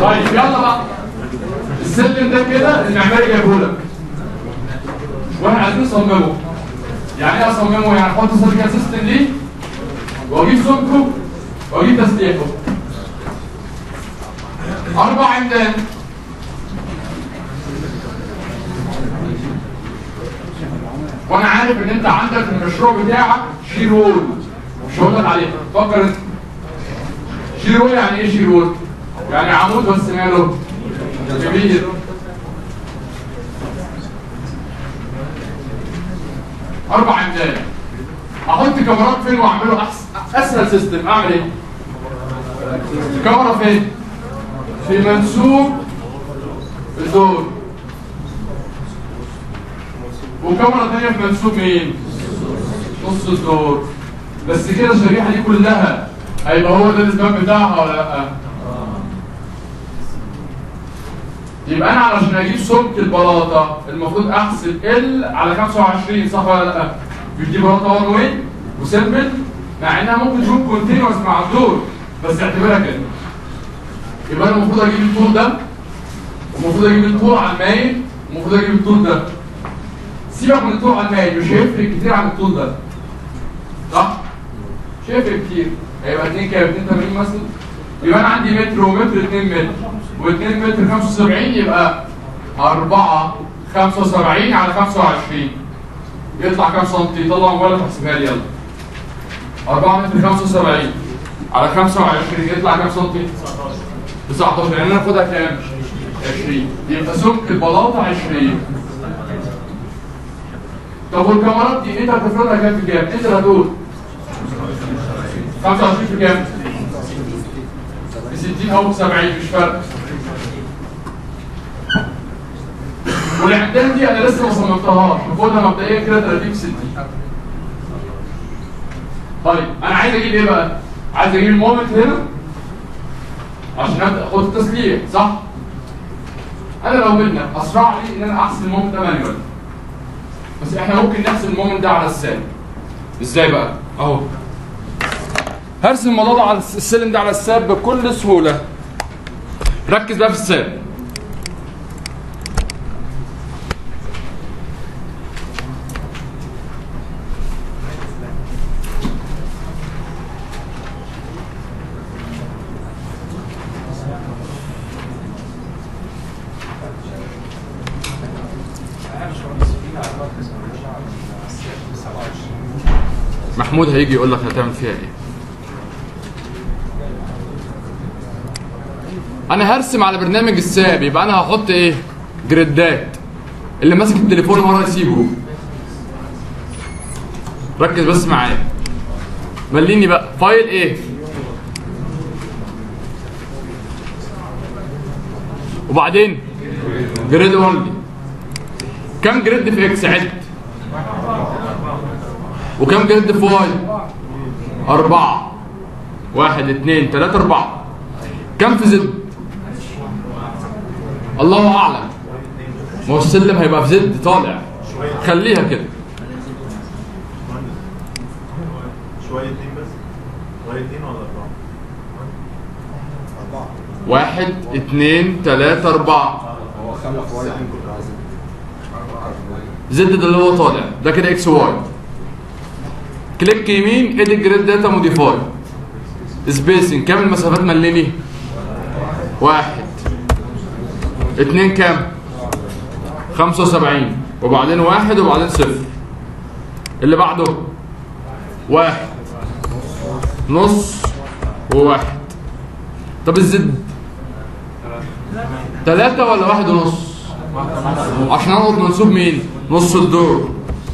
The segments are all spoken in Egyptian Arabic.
طيب يلا بقى السلم ده كده المعماري جايبه لك واحنا عايزين نصممه يعني ايه اصممه يعني احط سيركل سيستم ليه واجيب سمكه واجيب تسليحه اربع عمدان وانا عارف ان انت عندك في المشروع بتاعك شير وول مش هقول لك عليه فكر انت شير وول يعني ايه شير وول؟ يعني عمود بس ماله كبير اربع عمدان احط كاميرات فين واعمله احسن اسهل سيستم اعمل ايه؟ كاميرا فين؟ في منسوب الدور وكاميرا تانية في منسوب مين؟ نص الدور بس كده الشريحة دي كلها هيبقى هو ده الاسبان بتاعها ولا لا؟ يبقى انا علشان اجيب سمك البلاطه المفروض احسب ال على 25 صح ولا لا؟ مش دي بلاطه وان واي وسمبل مع انها ممكن تكون كونتينوس مع الدور بس اعتبرها كده يبقى انا المفروض اجيب الطول ده ومفروض اجيب الطول على المايل ومفروض اجيب الطول ده سيبك من الطول على المايل مش هيفرق كتير عن الطول ده صح؟ مش هيفرق كتير هيبقى 2 كام 82 مثلا يبقى انا عندي متر ومتر 2 متر و2 متر 75 يبقى 4 75 على 25 يطلع كام سنتي؟ طلع موبايلك احسبها لي يلا 4 متر 75 على 25 يطلع كام سنتي؟ 19 يعني انا اخدها كام؟ 20 يبقى سمك البلاطه 20 طب والكاميرات دي انت هتفرضها كام في كام؟ انت اللي هتقول 25 في كام؟ في 60 او 70 مش فارق والعمدان دي انا لسه ما صممتهاش باخدها مبدئيا كده 30 في 60 طيب انا عايز اجيب ايه بقى؟ عايز اجيب المومنت هنا عشان ابدا اخد التسليح صح؟ انا لو منك اسرع لي ان انا احسب المومنت ده مانيوال بس احنا ممكن نحسب المومنت ده على السالب ازاي بقى؟ اهو هرسم الموضوع ده على السلم ده على الساب بكل سهوله ركز بقى في الساب محمود هيجي يقول لك هتعمل فيها ايه انا هرسم على برنامج الساب يبقى انا هحط ايه جريدات اللي ماسك التليفون ورا يسيبه ركز بس معايا مليني بقى فايل ايه وبعدين جريد اونلي كم جريد في اكس عد وكم جريد في واي أربعة واحد اثنين ثلاثة أربعة كم في زد الله أعلم ما هو السلم هيبقى في زد طالع خليها كده شويتين بس شويتين ولا أربعة؟ واحد اثنين ثلاثة أربعة هو خمس شويتين كنت عايزين زد ده اللي هو طالع ده كده اكس واي كليك يمين ادي جريد داتا موديفاي سبيسنج كام المسافات مليني واحد اتنين كام خمسة وسبعين وبعدين واحد وبعدين صفر اللي بعده واحد نص وواحد طب الزد تلاتة ولا واحد ونص عشان انقط منسوب مين نص الدور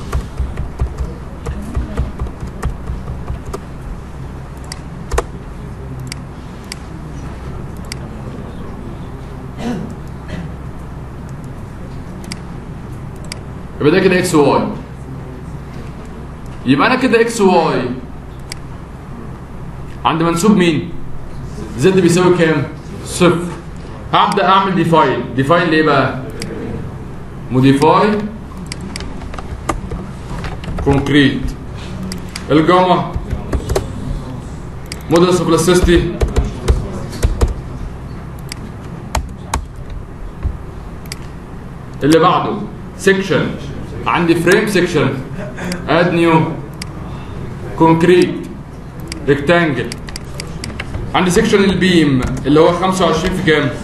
يبقى ده كده اكس واي يبقى انا كده اكس واي عند منسوب مين زد بيساوي كام صفر هبدا اعمل ديفاين ديفاين ليه بقى موديفاي كونكريت الجاما مودلس اوف بلاستيستي اللي بعده سيكشن عندي فريم سيكشن اد نيو كونكريت ريكتانجل عندي سيكشن البيم اللي هو 25 في كام؟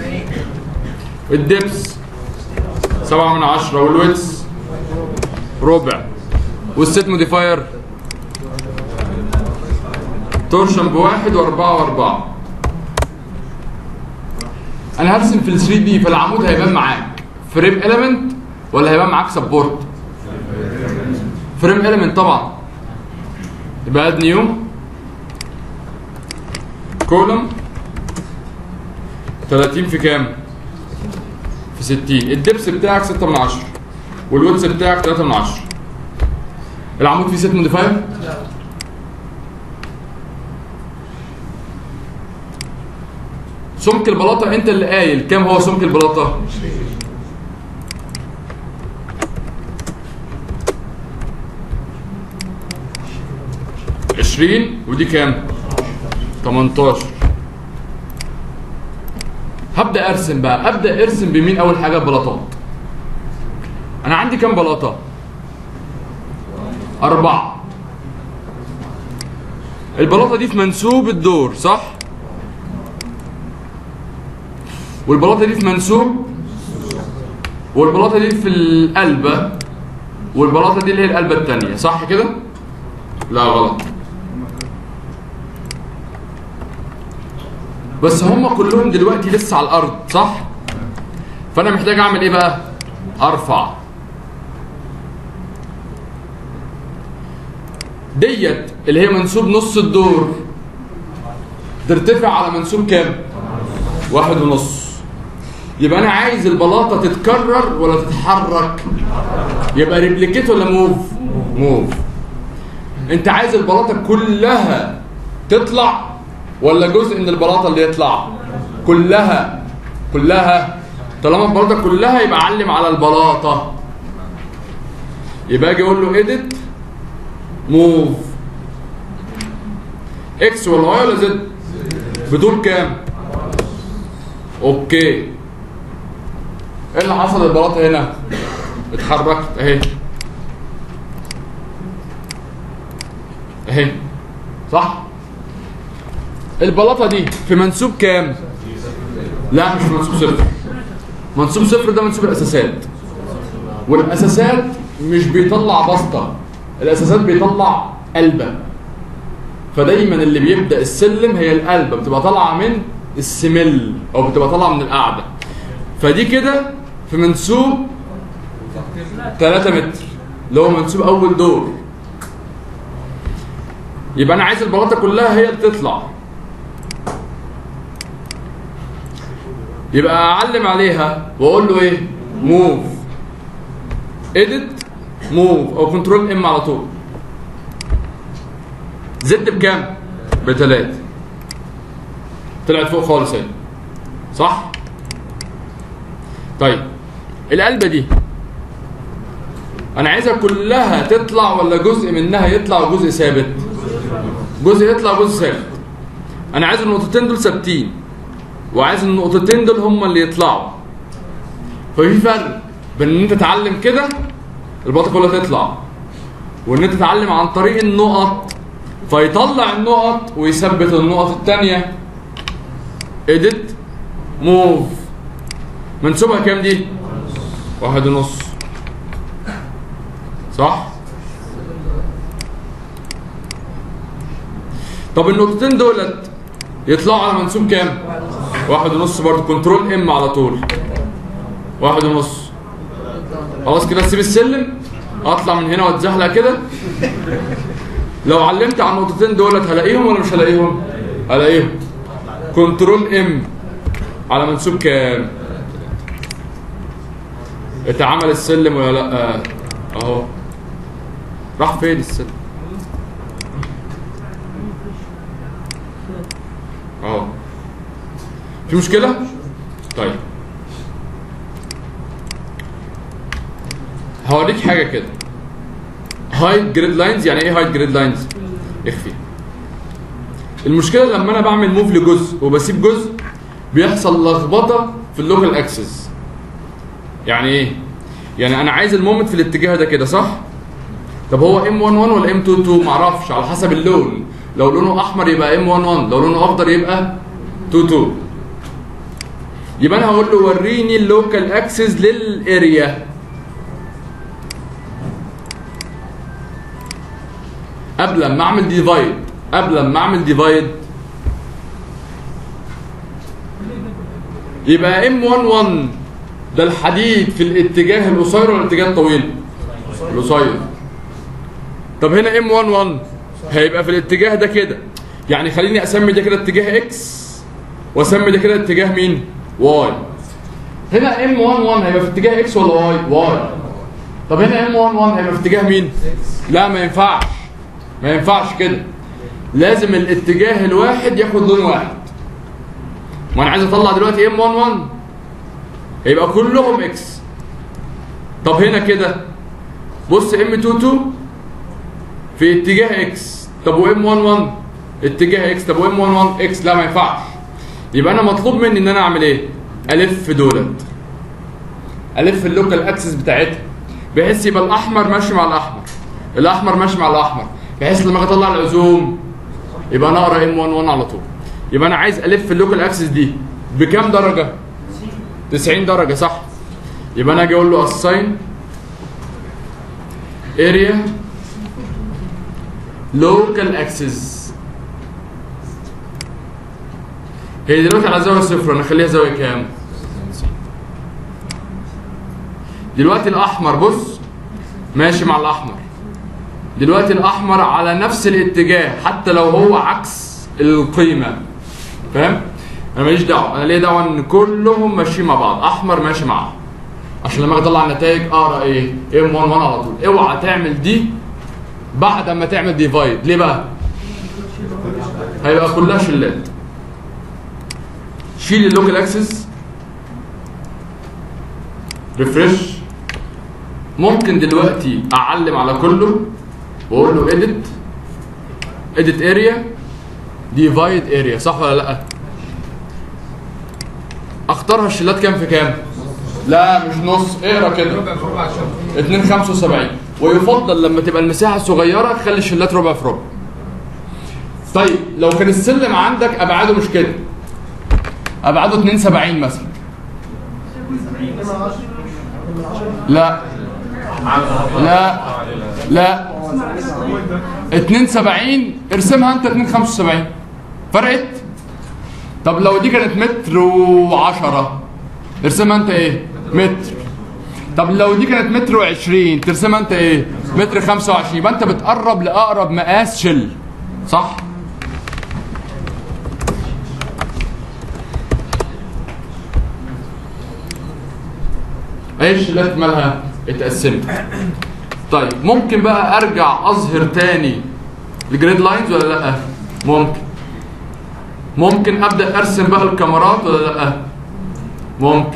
الدبس 7 من 10 والويتس ربع والست موديفاير تورشن بواحد واربعة واربعة انا هرسم في ال 3 دي فالعمود هيبان معاك فريم اليمنت ولا هيبان معاك سبورت فريم اليمنت طبعا يبقى اد نيو كولوم 30 في كام في 60 الدبس بتاعك 6 من 10 والويتس بتاعك 3 من 10 العمود فيه ست موديفاير سمك البلاطه انت اللي قايل كام هو سمك البلاطه عشرين ودي كام 18 هبدا ارسم بقى ابدا ارسم بمين اول حاجه بلاطات انا عندي كام بلاطه أربعة البلاطة دي في منسوب الدور صح؟ والبلاطة دي في منسوب والبلاطة دي في القلبة والبلاطة دي اللي هي القلبة التانية صح كده؟ لا غلط بس هم كلهم دلوقتي لسه على الأرض صح؟ فأنا محتاج أعمل إيه بقى؟ أرفع ديت اللي هي منسوب نص الدور ترتفع على منسوب كام؟ واحد ونص يبقى انا عايز البلاطه تتكرر ولا تتحرك؟ يبقى ريبليكيت ولا موف؟ موف انت عايز البلاطه كلها تطلع ولا جزء من البلاطه اللي يطلع؟ كلها كلها طالما البلاطه كلها يبقى علم على البلاطه يبقى اجي اقول له ايديت موف اكس ولا واي ولا زد بدول كام اوكي ايه اللي حصل البلاطه هنا اتحركت اهي اهي صح البلاطه دي في منسوب كام لا مش في منسوب صفر منسوب صفر ده منسوب الاساسات والاساسات مش بيطلع بسطه الاساسات بيطلع قلبه فدايما اللي بيبدا السلم هي القلبه بتبقى طالعه من السمل او بتبقى طالعه من القاعده فدي كده في منسوب 3 متر اللي هو منسوب اول دور يبقى انا عايز البلاطه كلها هي اللي تطلع يبقى اعلم عليها واقول له ايه موف اديت موف او كنترول ام على طول زد بكام بتلاتة طلعت فوق خالص اهي صح طيب القلبه دي انا عايزها كلها تطلع ولا جزء منها يطلع وجزء ثابت جزء يطلع وجزء ثابت انا عايز النقطتين دول ثابتين وعايز النقطتين دول هم اللي يطلعوا ففي فرق بين ان انت تتعلم كده البلاطه كلها تطلع وان انت تتعلم عن طريق النقط فيطلع النقط ويثبت النقط الثانيه اديت موف منسوبها كام دي؟ واحد ونص صح؟ طب النقطتين دولت يطلعوا على منسوب كام؟ واحد ونص برضه كنترول ام على طول واحد ونص خلاص كده اسيب السلم اطلع من هنا واتزحلق كده لو علمت على النقطتين دولت هلاقيهم ولا مش هلاقيهم؟ هلاقيهم كنترول ام على منسوب كام؟ اتعمل السلم ولا لا؟ اهو راح فين السلم؟ اهو في مشكلة؟ طيب هوريك حاجة كده هايد جريد لاينز يعني ايه هايد جريد لاينز؟ اخفي المشكلة لما انا بعمل موف لجزء وبسيب جزء بيحصل لخبطة في اللوكال اكسس يعني ايه يعني انا عايز المومنت في الاتجاه ده كده صح طب هو ام 11 ولا ام 22 معرفش على حسب اللون لو لونه احمر يبقى ام 11 لو لونه اخضر يبقى 22 يبقى انا هقول له وريني اللوكال اكسس للاريا قبل ما اعمل ديفايد قبل ما اعمل ديفايد يبقى ام 11 ده الحديد في الاتجاه القصير ولا الاتجاه الطويل؟ القصير طب هنا ام 11 هيبقى في الاتجاه ده كده يعني خليني اسمي ده كده اتجاه اكس واسمي ده كده اتجاه مين؟ واي هنا ام 11 هيبقى في اتجاه اكس ولا واي؟ واي طب هنا ام 11 هيبقى في اتجاه مين؟ لا ما ينفعش ما ينفعش كده لازم الاتجاه الواحد ياخد لون واحد ما انا عايز اطلع دلوقتي ام 11 هيبقى كلهم اكس طب هنا كده بص ام 22 في اتجاه اكس طب وام 11 اتجاه اكس طب وام 11 اكس لا ما ينفعش يبقى انا مطلوب مني ان انا اعمل ايه الف دولت الف اللوكال اكسس بتاعتها بحيث يبقى الاحمر ماشي مع الاحمر الاحمر ماشي مع الاحمر بحيث لما اجي اطلع العزوم يبقى انا اقرا ام 11 على طول يبقى انا عايز الف اللوكال اكسس دي بكام درجه 90 درجه صح يبقى انا اجي اقول له assign area local axis هي دلوقتي على زاويه صفر انا اخليها زاويه كام دلوقتي الاحمر بص ماشي مع الاحمر دلوقتي الاحمر على نفس الاتجاه حتى لو هو عكس القيمه فاهم انا ماليش دعوه انا ليه دعوه ان كلهم ماشيين مع بعض احمر ماشي معاهم عشان لما اجي اطلع النتائج اقرا ايه ام 1 1 على طول اوعى تعمل دي بعد ما تعمل ديفايد ليه بقى هيبقى كلها شلات شيل اللوكال اكسس ريفرش ممكن دلوقتي اعلم على كله واقول له اديت اديت اريا ديفايد اريا صح ولا لا اختارها الشلات كام في كام لا مش نص اقرا كده 2 75 ويفضل لما تبقى المساحه صغيره تخلي الشلات ربع في ربع طيب لو كان السلم عندك ابعاده مش كده ابعاده 72 مثلا لا لا لا 72 ارسمها انت 2 75 فرقت طب لو دي كانت متر و10 ارسمها انت ايه متر طب لو دي كانت متر و20 ترسمها انت ايه متر 25 يبقى انت بتقرب لاقرب مقاس شل صح ايه الشلات مالها اتقسمت طيب ممكن بقى ارجع اظهر تاني الجريد لاينز ولا لا ممكن ممكن ابدا ارسم بقى الكاميرات ولا لا ممكن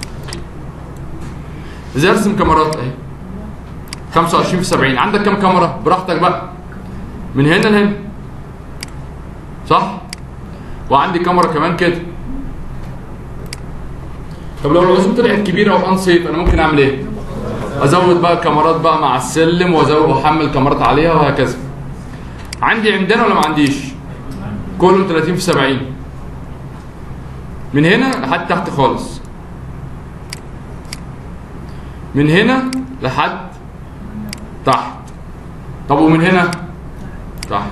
ازاي ارسم كاميرات اهي 25 في 70 عندك كام كاميرا براحتك بقى من هنا لهنا صح وعندي كاميرا كمان كده طب لو الرسوم طلعت كبيره وانسيف انا ممكن اعمل ايه ازود بقى كاميرات بقى مع السلم وازود واحمل كاميرات عليها وهكذا عندي عمدان ولا ما عنديش كله 30 في 70 من هنا لحد تحت خالص من هنا لحد تحت طب ومن هنا تحت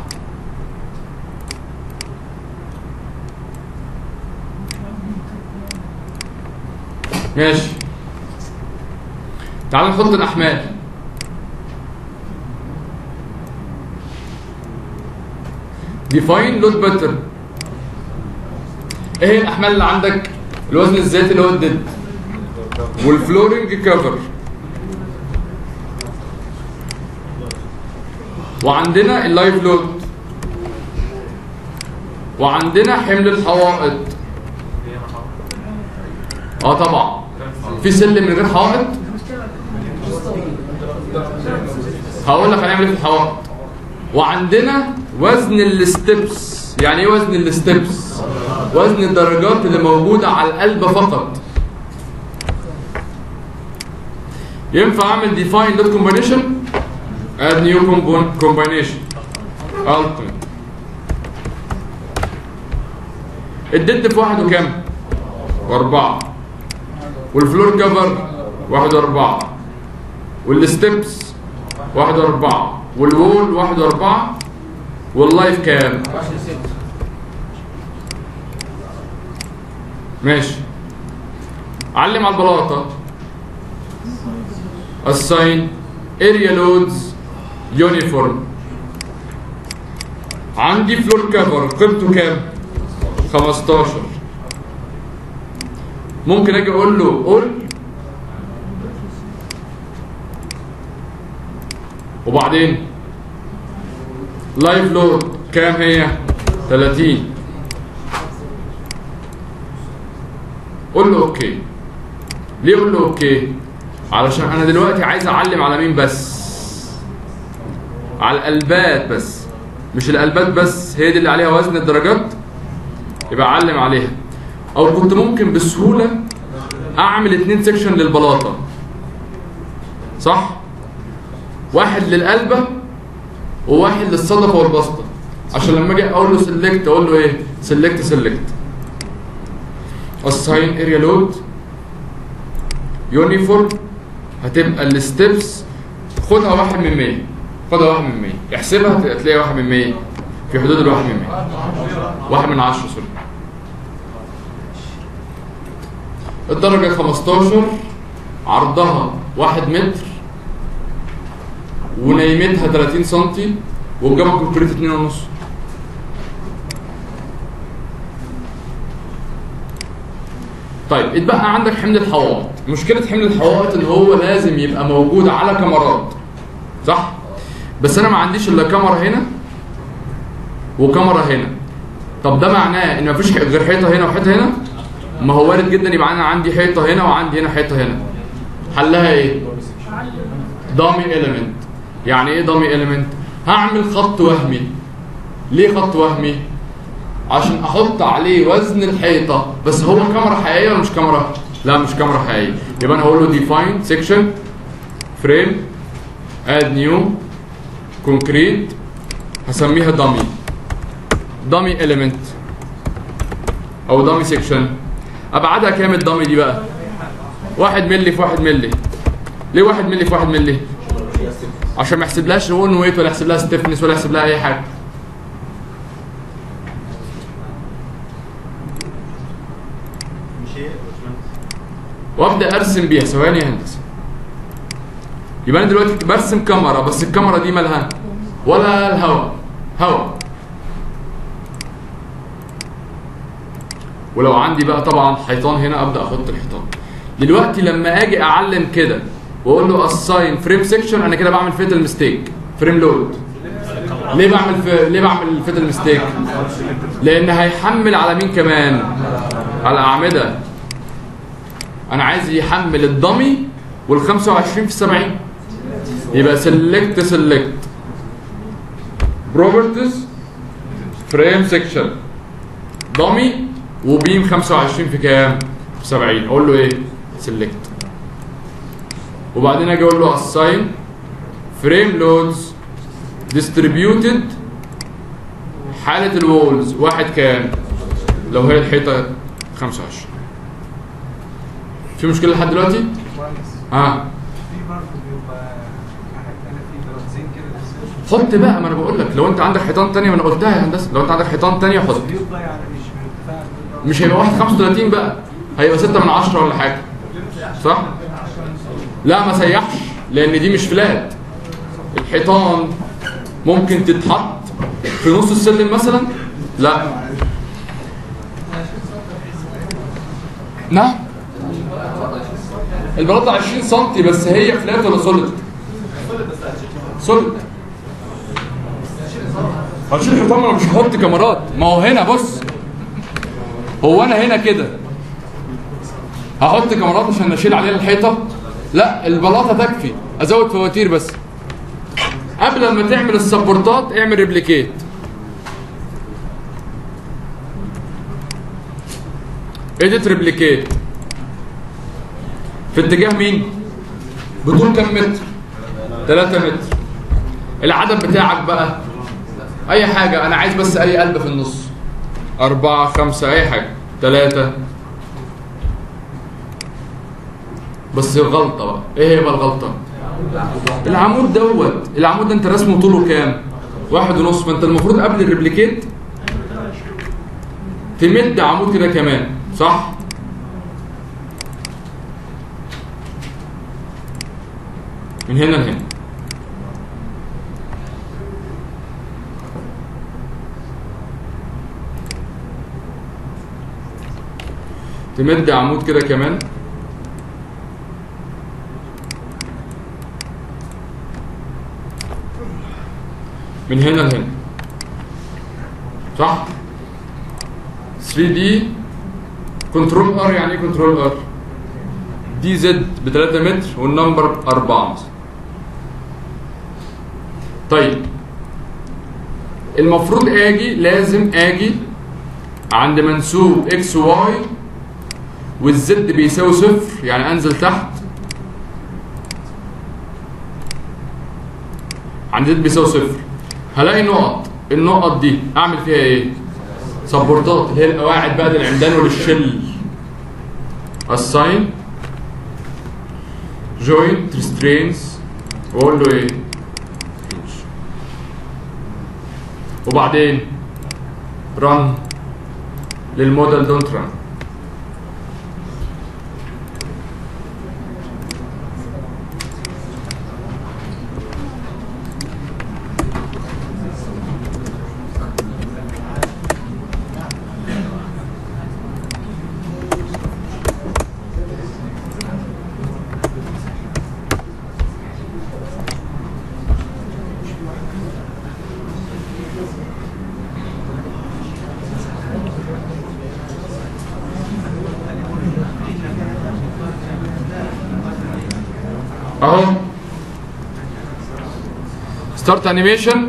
ماشي تعال نحط الاحمال ديفاين لود باترن ايه هي الاحمال اللي عندك الوزن الذاتي اللي هو الديد والفلورنج كفر وعندنا اللايف لود وعندنا حمل الحوائط اه طبعا في سلم من غير حائط هقول لك هنعمل ايه في الحوائط وعندنا وزن الستبس يعني ايه وزن الستبس وزن الدرجات اللي موجوده على القلب فقط ينفع اعمل ديفاين دوت كومبينيشن اد نيو كومبينيشن ultimate الديد في واحد وكام؟ واربعة والفلور كفر واحد واربعة والستبس واحد واربعة والوول واحد واربعة واللايف كام؟ ماشي علم على البلاطة assign area loads uniform عندي فلور كفر قيمته كام؟ 15 ممكن اجي اقول له قول وبعدين لايف لود كام هي 30 قول له اوكي ليه اقول له اوكي علشان انا دلوقتي عايز اعلم على مين بس على القلبات بس مش القلبات بس هي دي اللي عليها وزن الدرجات يبقى اعلم عليها او كنت ممكن بسهوله اعمل اتنين سيكشن للبلاطه صح واحد للقلبه وواحد للصدفه والبسطه عشان لما اجي اقول له سيلكت اقول له ايه سيلكت سيلكت assign area load يونيفورم هتبقى الستبس خدها واحد من 100 خدها واحد من 100 احسبها هتلاقي واحد من 100 في حدود الواحد من 100 واحد من 10 سوري الدرجة 15 عرضها واحد متر ونيمتها 30 سنتي والجبل كونكريت 2 ونص طيب اتبقى عندك حمل الحوائط مشكلة حمل الحوائط ان هو لازم يبقى موجود على كاميرات صح بس انا ما عنديش الا كاميرا هنا وكاميرا هنا طب ده معناه ان مفيش غير حيطه هنا وحيطه هنا ما هو وارد جدا يبقى انا عندي حيطه هنا وعندي هنا حيطه هنا حلها ايه دامي اليمنت يعني ايه دامي اليمنت هعمل خط وهمي ليه خط وهمي عشان احط عليه وزن الحيطه بس هو كاميرا حقيقيه ولا مش كاميرا لا مش كاميرا حقيقيه يبقى انا هقول له ديفاين سيكشن فريم اد نيو كونكريت هسميها دامي دامي اليمنت او دامي سيكشن ابعادها كام الدامي دي بقى واحد ملي في واحد ملي ليه واحد ملي في واحد ملي عشان ما يحسبلهاش اون ويت ولا يحسب لها ستيفنس ولا يحسب لها اي حاجه مش ايه يا باشمهندس وابدا ارسم بيها ثواني يا هندسه يبقى انا دلوقتي برسم كاميرا بس الكاميرا دي مالها ولا الهواء هواء ولو عندي بقى طبعا حيطان هنا ابدا احط الحيطان دلوقتي لما اجي اعلم كده واقول له اساين فريم سيكشن انا كده بعمل فيتال ميستيك فريم لود ليه بعمل في... ليه بعمل فيتال ميستيك لان هيحمل على مين كمان على الاعمده انا عايز يحمل الضمي وال 25 في 70 يبقى سيلكت سيلكت بروبرتيز فريم سيكشن ضمي وبيم 25 في كام؟ في 70 اقول له ايه؟ سيلكت وبعدين اجي اقول له اساين فريم لودز ديستريبيوتد حالة الوولز واحد كام؟ لو هي الحيطة 25 في مشكلة لحد دلوقتي؟ اه في برضه بيبقى حاجات تانية في درجتين كده بس حط بقى ما انا بقول لك لو انت عندك حيطان تانية ما انا قلتها يا هندسة لو انت عندك حيطان تانية حط بيبقى يعني مش بارتفاع مش هيبقى واحد 35 بقى هيبقى 6 من 10 ولا حاجة صح؟ لا ما سيحش لان دي مش فلات الحيطان ممكن تتحط في نص السلم مثلا لا نعم البلاطة 20 سم بس هي فلات ولا سوليد؟ سوليد هشيل الحيطان ما انا مش هحط كاميرات ما هو هنا بص هو انا هنا كده هحط كاميرات عشان اشيل عليها الحيطه لا البلاطه تكفي ازود فواتير بس قبل ما تعمل السبورتات اعمل ريبليكيت اديت ريبليكيت في اتجاه مين بطول كام متر 3 متر العدد بتاعك بقى اي حاجه انا عايز بس اي قلب في النص أربعة خمسة أي حاجة ثلاثة بس غلطة بقى إيه هي بقى الغلطة؟ العمود دوت العمود ده أنت رسمه طوله كام؟ واحد ونص فأنت المفروض قبل الريبليكيت تمد عمود كده كمان صح؟ من هنا لهنا تمد عمود كده كمان من هنا لهنا صح 3 دي كنترول ار يعني ايه كنترول ار دي زد ب 3 متر والنمبر 4 مثلا طيب المفروض اجي لازم اجي عند منسوب اكس واي والزد بيساوي صفر يعني انزل تحت عند زد بيساوي صفر هلاقي نقط النقط دي اعمل فيها ايه؟ سبورتات اللي هي القواعد بقى للعمدان وللشل assign joint restraints واقول له ايه؟ وبعدين run للموديل دونت run اهو ستارت انيميشن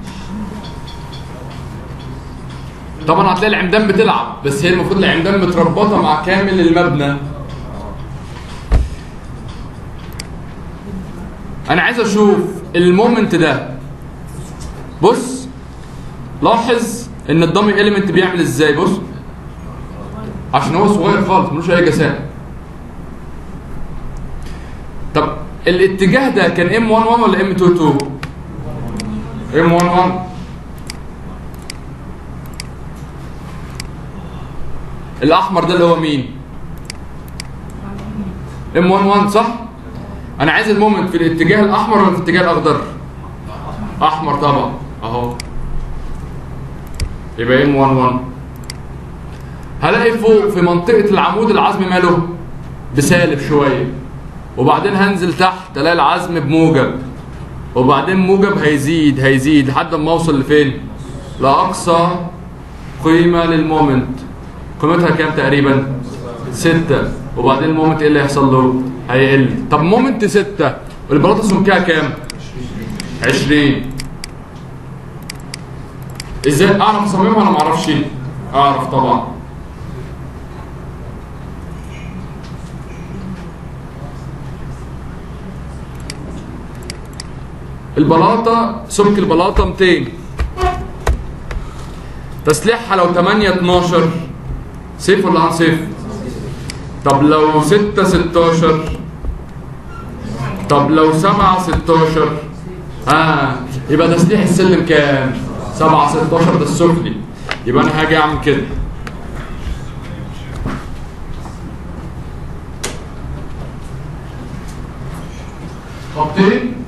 طبعا هتلاقي العمدان بتلعب بس هي المفروض العمدان متربطه مع كامل المبنى انا عايز اشوف المومنت ده بص لاحظ ان الدمي اليمنت بيعمل ازاي بص عشان هو صغير خالص ملوش اي جسام طب الاتجاه ده كان ام 11 ولا ام 22 ام 11 الاحمر ده اللي هو مين ام 11 صح انا عايز المومنت في الاتجاه الاحمر ولا في الاتجاه الاخضر احمر طبعا اهو يبقى ام 11 هلاقي فوق في منطقه العمود العظمي ماله بسالب شويه وبعدين هنزل تحت الاقي العزم بموجب وبعدين موجب هيزيد هيزيد لحد ما اوصل لفين لاقصى قيمه للمومنت قيمتها كام تقريبا ستة وبعدين المومنت ايه اللي هيحصل له هيقل طب مومنت ستة والبلاطه سمكها كام 20 ازاي اعرف اصممها ولا ما اعرفش اعرف طبعا البلاطه سمك البلاطه 200 تسليحها لو 8 12 سيف ولا ان سيف طب لو 6 16 طب لو 7 16 اه يبقى تسليح السلم كام 7 16 ده السفلي يبقى انا هاجي اعمل كده خطين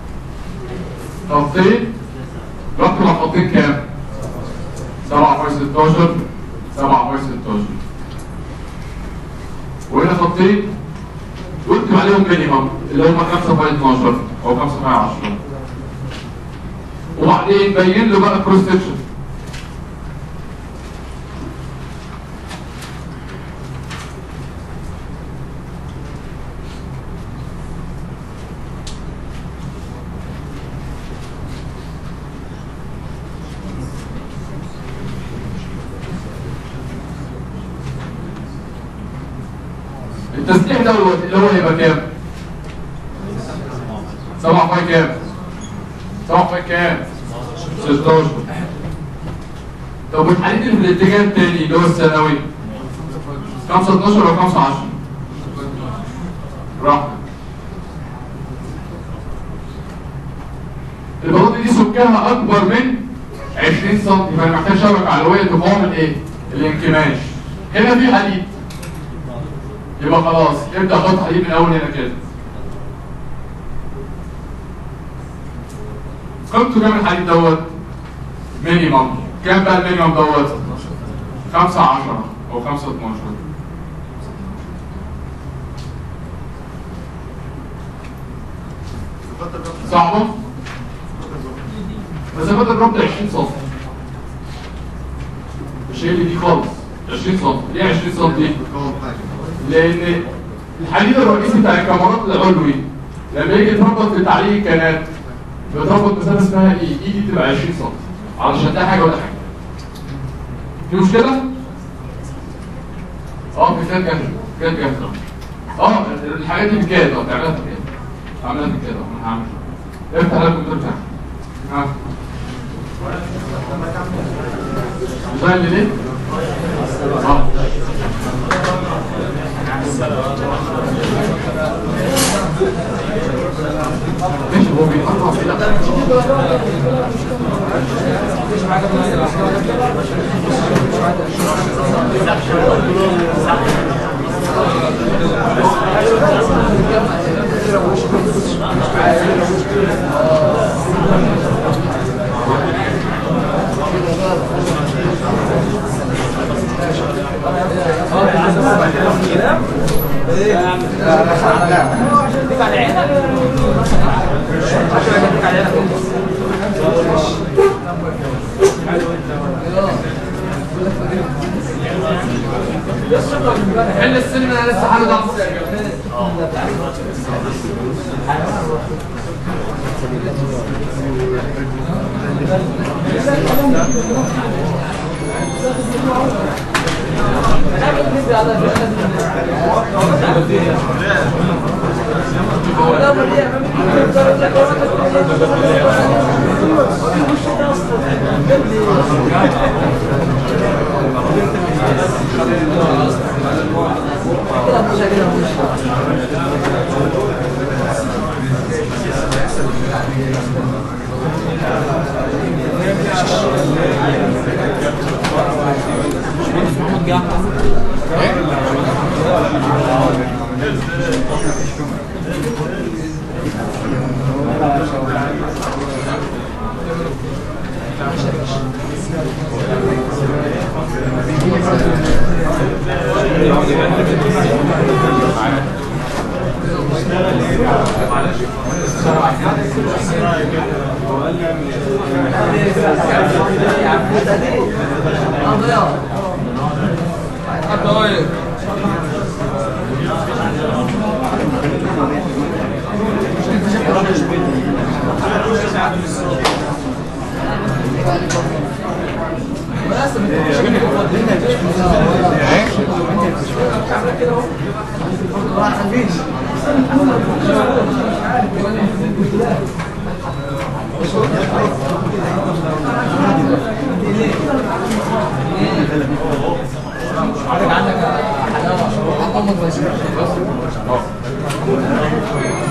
خطين رقم على الخطين كام 7 باي 16 7 باي 16 وهنا خطين واكتب عليهم مينيمم اللي هم 5 باي 12 او 5 باي 10 وبعدين بين له بقى كروس سكشن التسليح ده اللي هو هيبقى كام؟ فاي كام؟ 7 فاي كام؟ 16 طب والحديد اللي في الاتجاه التاني اللي هو الثانوي 5 12 ولا 5 10 براحتك البلاطه دي سمكها اكبر من 20 سم فانا محتاج شبكه علويه تقاوم الايه؟ الانكماش هنا في حديد يبقى خلاص ابدا خط حديد من اول هنا كده قيمته كام الحديد دوت؟ مينيمم كام بقى المينيمم دوت؟ 5 10 او 5 12 صعبة؟ مسافات الربط 20 سم مش هي اللي دي خالص 20 سم ليه 20 سم دي؟ لان الحديد الرئيسي بتاع الكاميرات العلوي لما يجي يتربط في تعليق الكنات بيتربط مسافه اسمها اي اي دي تبقى 20 سم علشان ده حاجه ولا حاجه في مشكله؟ اه في كده جاهزه كده جاهزه اه الحاجات دي بكده اه تعملها في كده اعملها في كده انا هعمل افتح على الكمبيوتر بتاعك ها ديزاين ليه؟ اه ماشي هو بيقرب كده حل السن انا لسه حل ضغط عندك حلاوه حلاوه